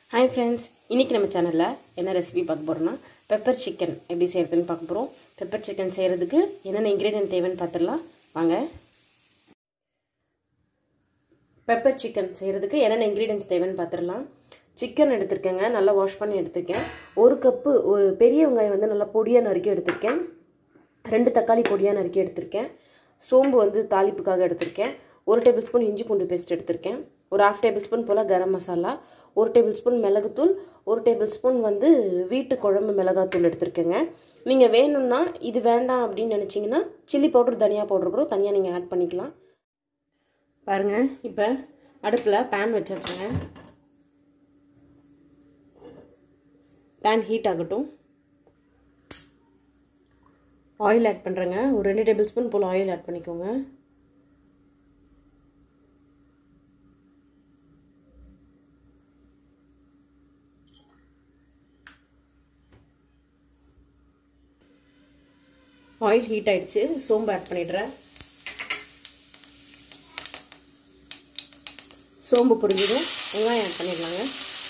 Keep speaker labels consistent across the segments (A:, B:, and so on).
A: hi friends இன்றைக்கி நம்ம சேனலில் என்ன ரெசிபி பார்க்க போகிறோம்னா பெப்பர் சிக்கன் எப்படி செய்கிறதுன்னு பார்க்க போகிறோம் பெப்பர் சிக்கன் செய்கிறதுக்கு என்னென்ன இன்க்ரீடியன்ட் தேவைன்னு பார்த்துடலாம் வாங்க பெப்பர் சிக்கன் செய்கிறதுக்கு என்னென்ன இன்க்ரீடியன்ஸ் தேவைன்னு பார்த்துடலாம் சிக்கன் எடுத்திருக்கேங்க நல்லா வாஷ் பண்ணி எடுத்திருக்கேன் ஒரு கப்பு ஒரு பெரிய வெங்காயம் வந்து நல்லா பொடியாக நறுக்கி எடுத்திருக்கேன் ரெண்டு தக்காளி பொடியாக நறுக்கி எடுத்திருக்கேன் சோம்பு வந்து தாளிப்புக்காக எடுத்திருக்கேன் ஒரு டேபிள் ஸ்பூன் இஞ்சி பூண்டு பேஸ்ட் எடுத்திருக்கேன் ஒரு ஹாஃப் டேபிள் ஸ்பூன் போல் கரம் மசாலா ஒரு டேபிள் ஸ்பூன் மிளகுத்தூள் ஒரு டேபிள் ஸ்பூன் வந்து வீட்டு குழம்பு மிளகாத்தூள் எடுத்திருக்கேங்க நீங்கள் வேணும்னா இது வேண்டாம் அப்படின்னு நினச்சிங்கன்னா சில்லி பவுடர் தனியா பவுடர் கூட தனியாக நீங்கள் ஆட் பண்ணிக்கலாம் பாருங்கள் இப்போ அடுப்பில் பேன் வச்சாச்சுங்க பேன் ஹீட் ஆகட்டும் ஆயில் ஆட் பண்ணுறேங்க ஒரு ரெண்டு டேபிள் ஸ்பூன் போல் ஆயில் ஆட் பண்ணிக்கோங்க ஆயில் ஹீட் ஆயிடுச்சு சோம்பு ஆட் பண்ணிடுறேன் சோம்பு பொரிஞ்சதும் வெங்காயம் ஆட் பண்ணிடலாங்க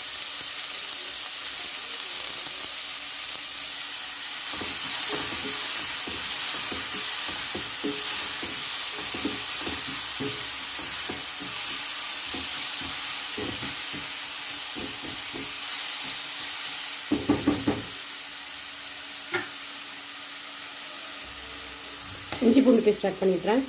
A: இஞ்சி பூண்டு பேஸ்ட் ஆட் பண்ணிடுறேன்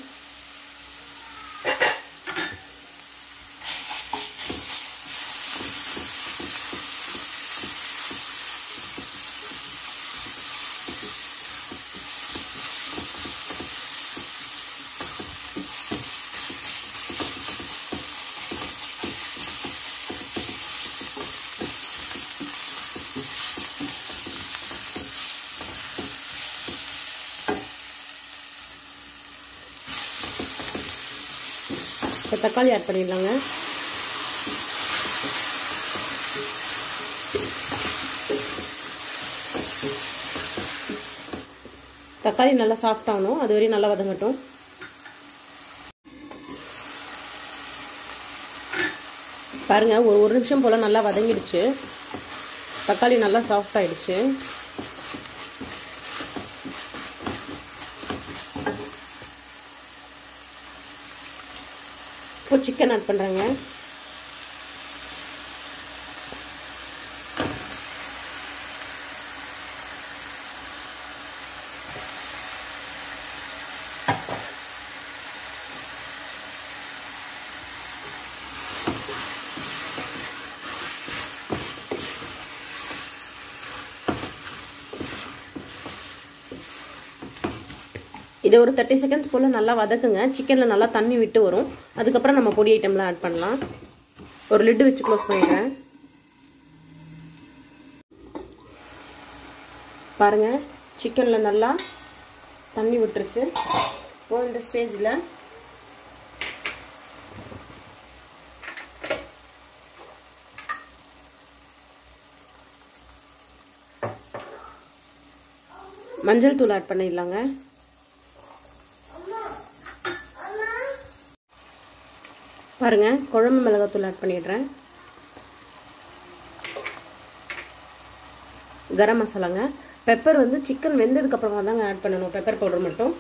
A: இப்போ தக்காளி ஆட் பண்ணிடலாங்க தக்காளி நல்லா சாஃப்ட் ஆகணும் அது வரையும் நல்லா வதங்கட்டும் பாருங்க ஒரு ஒரு நிமிஷம் போல் நல்லா வதங்கிடுச்சு தக்காளி நல்லா சாஃப்ட் ஆயிடுச்சு இப்போ சிக்கன் ஆட் பண்ணுறேங்க இதை ஒரு தேர்ட்டி செகண்ட்ஸ் போல் நல்லா வதக்குங்க சிக்கனில் நல்லா தண்ணி விட்டு வரும் அதுக்கப்புறம் நம்ம பொடி ஐட்டம்லாம் ஆட் பண்ணலாம் ஒரு லிட்டு வச்சு க்ளோஸ் பண்ணிடுறேன் பாருங்கள் சிக்கனில் நல்லா தண்ணி விட்டுருச்சு இப்போ இந்த ஸ்டேஜில் மஞ்சள் தூள் ஆட் பண்ணிடலாங்க பாருங்க குழம்பு மிளகாத்தூள் ஆட் பண்ணிடுறேன் கரம் மசாலாங்க பெப்பர் வந்து சிக்கன் வெந்ததுக்கு அப்புறமா தாங்க ஆட் பண்ணணும் பெப்பர் பவுடர் மட்டும்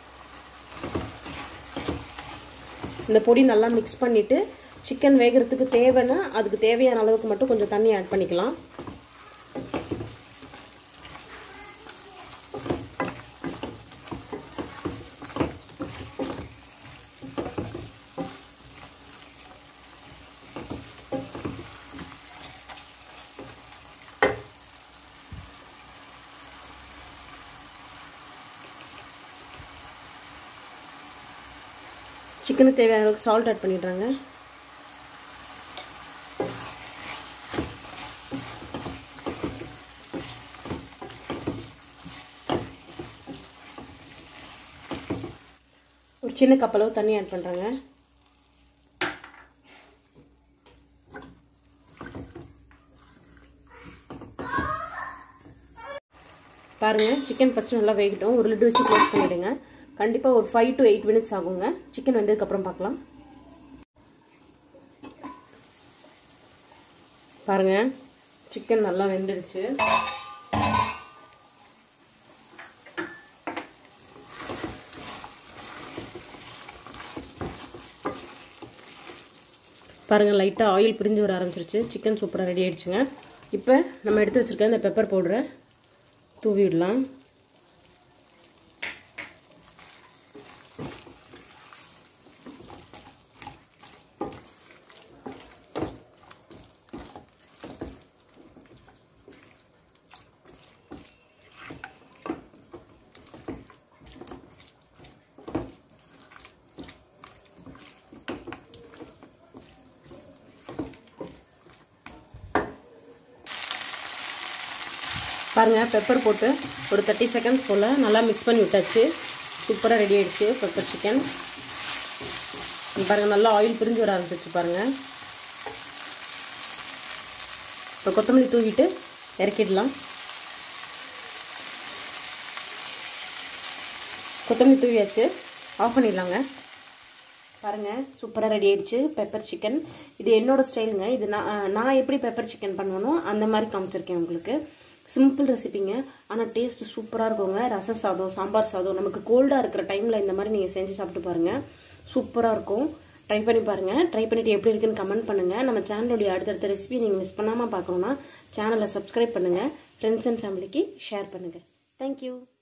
A: இந்த பொடி நல்லா மிக்ஸ் பண்ணிவிட்டு சிக்கன் வேகிறதுக்கு தேவைன்னா அதுக்கு தேவையான அளவுக்கு மட்டும் கொஞ்சம் தண்ணி ஆட் பண்ணிக்கலாம் சிக்கனுக்கு தேவையான அளவுக்கு சால்ட் ஆட் பண்ணிடுறாங்க ஒரு சின்ன கப்பளவு தண்ணி ஆட் பண்ணுறாங்க பாருங்கள் சிக்கன் ஃபஸ்ட்டு நல்லா வேகட்டும் ஒரு லிட்டு வச்சு க்ளோஸ் பண்ணிவிடுங்க கண்டிப்பாக ஒரு ஃபைவ் டு எயிட் மினிட்ஸ் ஆகுங்க சிக்கன் வந்ததுக்கப்புறம் பார்க்கலாம் பாருங்கள் சிக்கன் நல்லா வெந்துடுச்சு பாருங்கள் லைட்டாக ஆயில் பிரிஞ்சு வர ஆரம்பிச்சிருச்சு சிக்கன் சூப்பராக ரெடி ஆயிடுச்சுங்க இப்போ நம்ம எடுத்து வச்சுருக்க இந்த பெப்பர் பவுடரை தூவி விடலாம் பாருங்கள் பெப்பர் போட்டு ஒரு தேர்ட்டி செகண்ட்ஸ் போல் நல்லா மிக்ஸ் பண்ணி விட்டாச்சு சூப்பராக ரெடி ஆயிடுச்சு பெப்பர் சிக்கன் பாருங்கள் நல்லா ஆயில் பிரிஞ்சு வர ஆரம்பிச்சிச்சு பாருங்கள் இப்போ கொத்தமல்லி தூவிட்டு இறக்கிடலாம் கொத்தமல்லி தூவியாச்சு ஆஃப் பண்ணிடலாங்க பாருங்கள் சூப்பராக ரெடி ஆயிடுச்சு பெப்பர் சிக்கன் இது என்னோட ஸ்டைலுங்க இது நான் நான் எப்படி பெப்பர் சிக்கன் பண்ணுவேனோ அந்த மாதிரி காமிச்சிருக்கேன் உங்களுக்கு சிம்பிள் ரெசிபிங்க ஆனால் டேஸ்ட் சூப்பராக இருக்குங்க ரச சாதம் சாம்பார் சாதம் நமக்கு கோல்டாக இருக்கிற டைமில் இந்த மாதிரி நீங்கள் செஞ்சு சாப்பிட்டு பாருங்கள் சூப்பராக இருக்கும் ட்ரை பண்ணி பாருங்கள் ட்ரை பண்ணிவிட்டு எப்படி இருக்குன்னு கமெண்ட் பண்ணுங்கள் நம்ம சேனலுடைய அடுத்தடுத்த ரெசிபி நீங்கள் மிஸ் பண்ணாமல் பார்க்கணுன்னா சேனலை சப்ஸ்கிரைப் பண்ணுங்கள் ஃப்ரெண்ட்ஸ் அண்ட் ஃபேமிலிக்கு ஷேர் பண்ணுங்கள் தேங்க்யூ